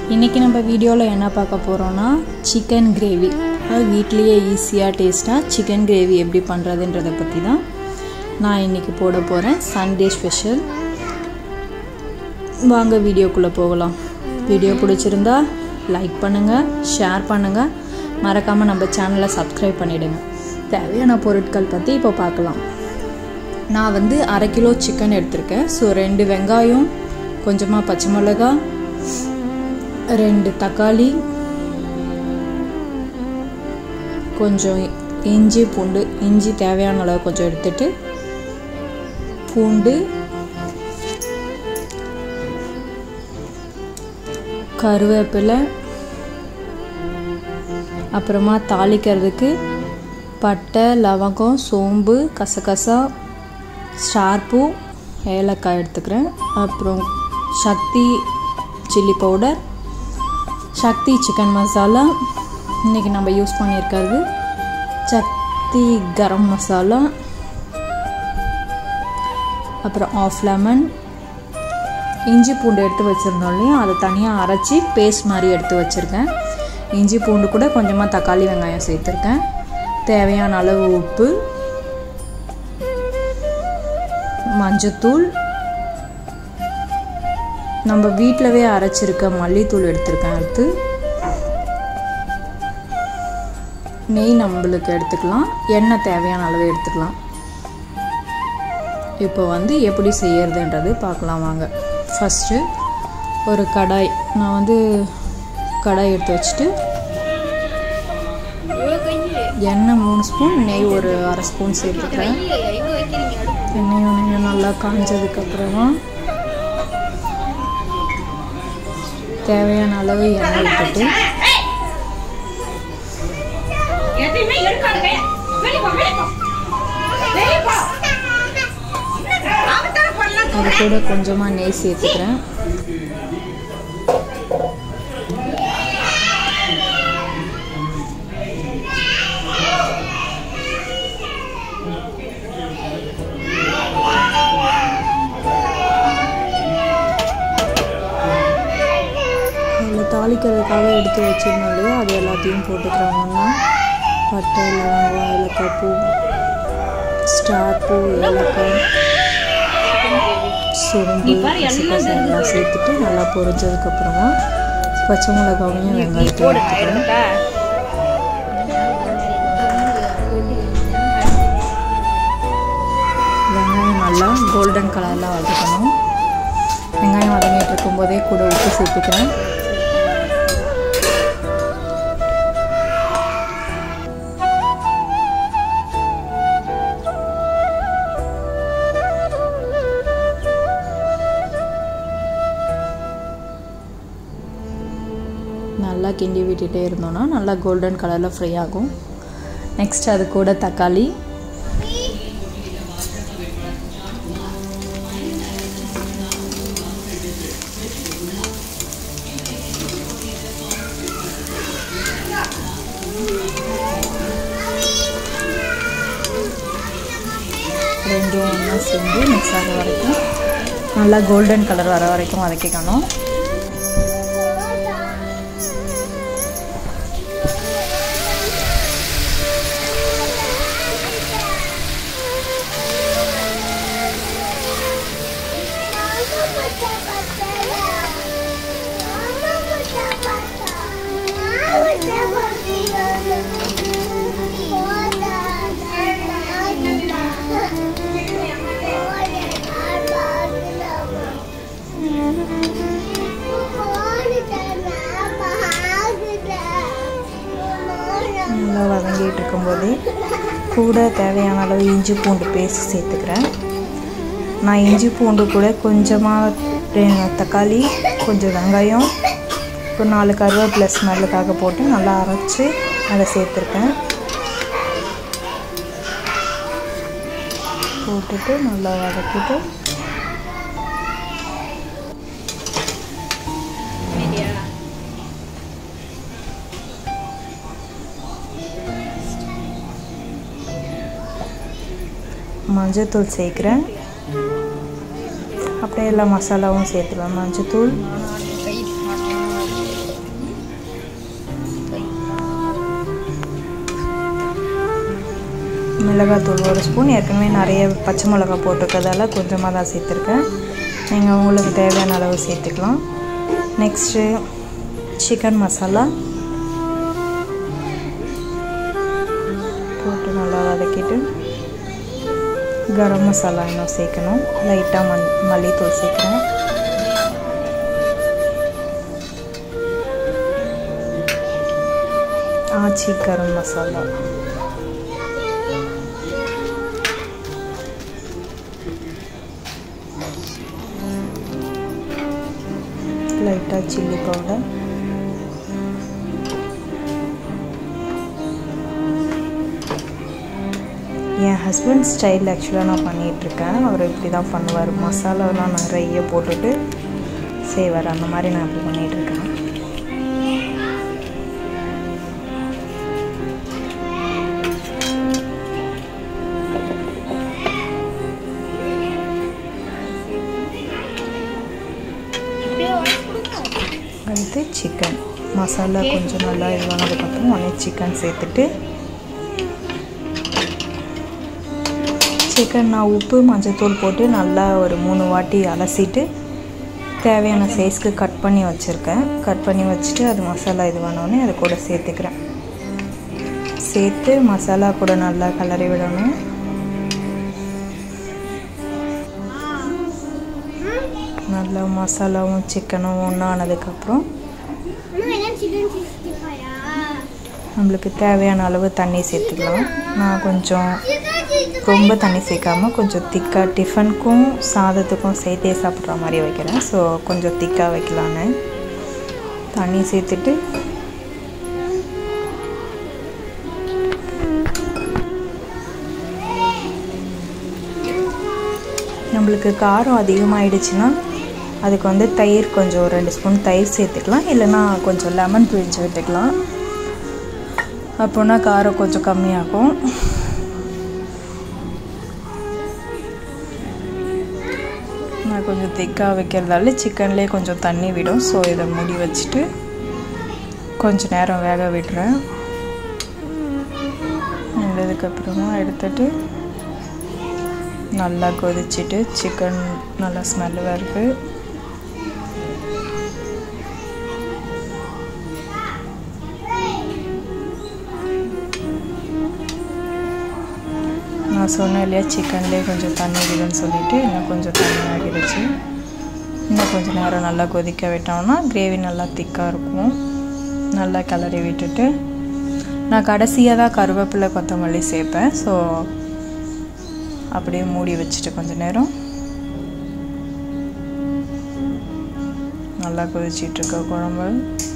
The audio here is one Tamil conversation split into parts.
இன்றைக்கி நம்ம வீடியோவில் என்ன பார்க்க போகிறோன்னா சிக்கன் கிரேவி அது வீட்லேயே ஈஸியாக டேஸ்ட்டாக சிக்கன் கிரேவி எப்படி பண்ணுறதுன்றதை பற்றி தான் நான் இன்றைக்கி போட போகிறேன் சண்டே ஸ்பெஷல் வாங்க வீடியோக்குள்ளே போகலாம் வீடியோ பிடிச்சிருந்தா லைக் பண்ணுங்கள் ஷேர் பண்ணுங்கள் மறக்காமல் நம்ம சேனலை சப்ஸ்கிரைப் பண்ணிவிடுங்க தேவையான பொருட்கள் பற்றி இப்போ பார்க்கலாம் நான் வந்து அரை கிலோ சிக்கன் எடுத்திருக்கேன் ஸோ ரெண்டு வெங்காயம் கொஞ்சமாக பச்சை மிளகா ரெண்டு தக்காளி கொஞ்சம் இஞ்சி பூண்டு இஞ்சி தேவையான அளவு கொஞ்சம் எடுத்துட்டு பூண்டு கருவேப்பிலை அப்புறமா தாளிக்கிறதுக்கு பட்டை லவங்கம் சோம்பு கசகசா ஸ்டார்பூ ஏலக்காய் எடுத்துக்கிறேன் அப்புறம் Sakthi chilli powder Sakthi chicken masala இன்றைக்கி நம்ம யூஸ் பண்ணியிருக்கிறது சக்தி கரம் மசாலா அப்புறம் ஆஃப் லெமன் இஞ்சி பூண்டு எடுத்து வச்சுருந்தோம் இல்லையா அதை தனியாக அரைச்சி பேஸ்ட் மாதிரி எடுத்து வச்சுருக்கேன் இஞ்சி பூண்டு கூட கொஞ்சமாக தக்காளி வெங்காயம் சேர்த்துருக்கேன் தேவையான அளவு உப்பு மஞ்சத்தூள் நம்ம வீட்டிலவே அரைச்சிருக்க மல்லித்தூள் எடுத்திருக்கேன் அடுத்து நெய் நம்மளுக்கு எடுத்துக்கலாம் எண்ணெய் தேவையான அளவு எடுத்துக்கலாம் இப்போ வந்து எப்படி செய்யறதுன்றது பார்க்கலாம் வாங்க ஃபஸ்ட்டு ஒரு கடாய் நான் வந்து கடாய் எடுத்து வச்சுட்டு எண்ணெய் மூணு ஸ்பூன் நெய் ஒரு அரை ஸ்பூன் சேர்த்துக்கிறேன் எண்ணெயும் நெய்யும் நல்லா காஞ்சதுக்கப்புறமா தேவையான அளவு எண்ணெய் விட்டுட்டு எதையுமே எடுக்காதுங்க வெளிய போ வெளிய போ வெளிய போ அவதார பண்ணலாம் அது கூட கொஞ்சமாக நெய் சேர்த்துக்கிறேன் அதில் தாளிக்கிறதுக்காக எடுத்து வச்சிருந்தோம் இல்லையா அது எல்லாத்தையும் போட்டுக்கிறாங்கன்னா பட்டை லவங்கம் ஏலக்காய் பூ ஸ்டார் பூ ஏலக்காய் சோம்பு கசகசா எல்லாம் சேர்த்துட்டு நல்லா பொரிஞ்சதுக்கப்புறமா பச்சை மிளகாவையும் வெங்காயத்தையும் எடுத்துக்கிறேன் வெங்காயம் நல்லா கோல்டன் கலரில் வதக்கணும் வெங்காயம் வதங்கிட்டு இருக்கும்போதே கூட உப்பு சேர்த்துக்கிறேன் நல்லா கிண்டி விட்டுட்டே இருந்தோம்னா நல்லா கோல்டன் கலரில் ஃப்ரை ஆகும் நெக்ஸ்ட் அது கூட தக்காளி ரெண்டும் ஒன்றா சேர்ந்து மிக்ஸ் ஆகிற வரைக்கும் நல்லா கோல்டன் கலர் வர வரைக்கும் வதக்கிக்கணும் நல்லா வதங்கிட்டு இருக்கும்போதே கூட தேவையான அளவு இஞ்சி பூண்டு பேஸ்ட் சேர்த்துக்கிறேன் நான் இஞ்சி பூண்டு கூட கொஞ்சமாக தக்காளி கொஞ்சம் வெங்காயம் ஒரு நாலு கருவேப்பிலை ஸ்மெல்லுக்காக போட்டு நல்லா அரைச்சி அதை சேர்த்துருக்கேன் போட்டுட்டு நல்லா வதக்கிட்டு மஞ்சத்தூள் சேர்க்குறேன் அப்படியே எல்லா மசாலாவும் சேர்த்துருவேன் மஞ்சத்தூள் மிளகாத்தூள் ஒரு ஸ்பூன் ஏற்கனவே நிறைய பச்சை மிளகா போட்டிருக்கிறதால கொஞ்சமாக தான் சேர்த்துருக்கேன் நீங்கள் உங்களுக்கு தேவையான அளவு சேர்த்துக்கலாம் நெக்ஸ்ட்டு சிக்கன் மசாலா போட்டு நல்லா வதக்கிட்டு கரம் மசாலா இன்னும் சேர்க்கணும் லைட்டாக மண் மல்லித்தூள் சேர்க்குறேன் ஆச்சி கரம் மசாலா லைட்டாக சில்லி பவுடர் என் ஹஸ்பண்ட் ஸ்டைல் ஆக்சுவலாக நான் பண்ணிகிட்ருக்கேன் அவர் இப்படி தான் பண்ணுவார் மசாலாலாம் நிறைய போட்டுட்டு செய்வார் அந்த மாதிரி நான் இப்படி பண்ணிகிட்ருக்கேன் அடுத்து சிக்கன் மசாலா கொஞ்சம் நல்லா இதுவானதுக்கப்புறம் உடனே சிக்கன் சேர்த்துட்டு சிக்கன் நான் உப்பு மஞ்சத்தூள் போட்டு நல்லா ஒரு மூணு வாட்டி அலசிட்டு தேவையான சைஸ்க்கு கட் பண்ணி வச்சுருக்கேன் கட் பண்ணி வச்சுட்டு அது மசாலா இதுவானோடனே அது கூட சேர்த்துக்கிறேன் சேர்த்து மசாலா கூட நல்லா கலரி விடணும் நல்லா மசாலாவும் சிக்கனும் ஒன்றா ஆனதுக்கப்புறம் நம்மளுக்கு தேவையான அளவு தண்ணி சேர்த்துக்கலாம் நான் கொஞ்சம் ரொம்ப தண்ணி சேர்க்காம கொஞ்சம் திக்காக டிஃபனுக்கும் சாதத்துக்கும் சேர்த்தே சாப்பிட்ற மாதிரி வைக்கிறேன் ஸோ கொஞ்சம் திக்காக வைக்கலான்னு தண்ணி சேர்த்துட்டு நம்மளுக்கு காரம் அதிகமாகிடுச்சுன்னா அதுக்கு வந்து தயிர் கொஞ்சம் ஒரு ரெண்டு ஸ்பூன் தயிர் சேர்த்துக்கலாம் இல்லைன்னா கொஞ்சம் லெமன் பிழிஞ்சு விட்டுக்கலாம் அப்போனா காரம் கொஞ்சம் கம்மியாகும் நான் கொஞ்சம் திக்காக வைக்கிறதால சிக்கன்லேயே கொஞ்சம் தண்ணி விடும் ஸோ இதை மூடி வச்சுட்டு கொஞ்ச நேரம் வேக விடுறேன் வெந்ததுக்கப்புறமா எடுத்துட்டு நல்லா கொதிச்சுட்டு சிக்கன் நல்லா ஸ்மெல் வருது நான் சொன்னேன் இல்லையா சிக்கன்லேயே கொஞ்சம் தண்ணி விடுன்னு சொல்லிட்டு இன்னும் கொஞ்சம் தண்ணி ஆகிடுச்சு இன்னும் கொஞ்சம் நேரம் நல்லா கொதிக்க விட்டோம்னா கிரேவி நல்லா திக்காக இருக்கும் நல்லா கிளறி விட்டுட்டு நான் கடைசியாக தான் கருவேப்பிலை கொத்தமல்லி சேர்ப்பேன் ஸோ அப்படியே மூடி வச்சுட்டு கொஞ்ச நேரம் நல்லா கொதிச்சிட்ருக்க குழம்பு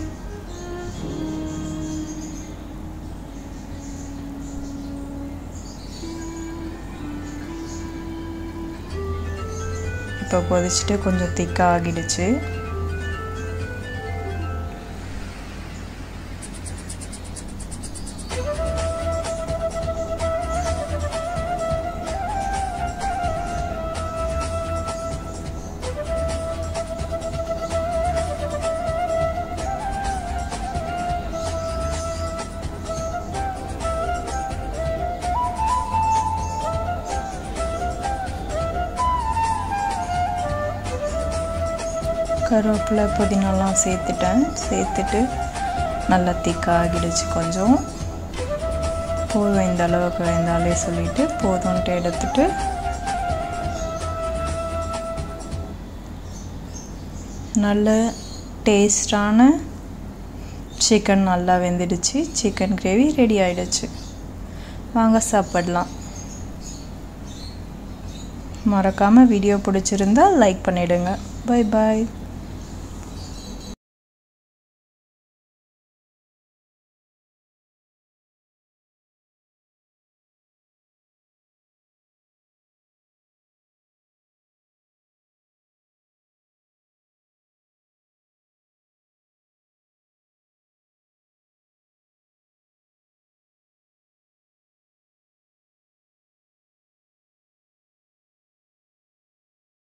இப்போ கொதிச்சுட்டு கொஞ்சம் திக்காக ஆகிடுச்சு கருவேப்பிலை புதினாலாம் சேர்த்துட்டேன் சேர்த்துட்டு நல்லா திக்காக ஆகிடுச்சு கொஞ்சம் போதும் இந்த அளவுக்கு வேந்தாலே சொல்லிட்டு போதும்ன்ட்டு எடுத்துட்டு நல்ல டேஸ்டான சிக்கன் நல்லா வெந்துடுச்சு சிக்கன் கிரேவி ரெடி ஆயிடுச்சு வாங்க சாப்பிடலாம் மறக்காமல் வீடியோ பிடிச்சிருந்தா லைக் பண்ணிவிடுங்க பை பாய்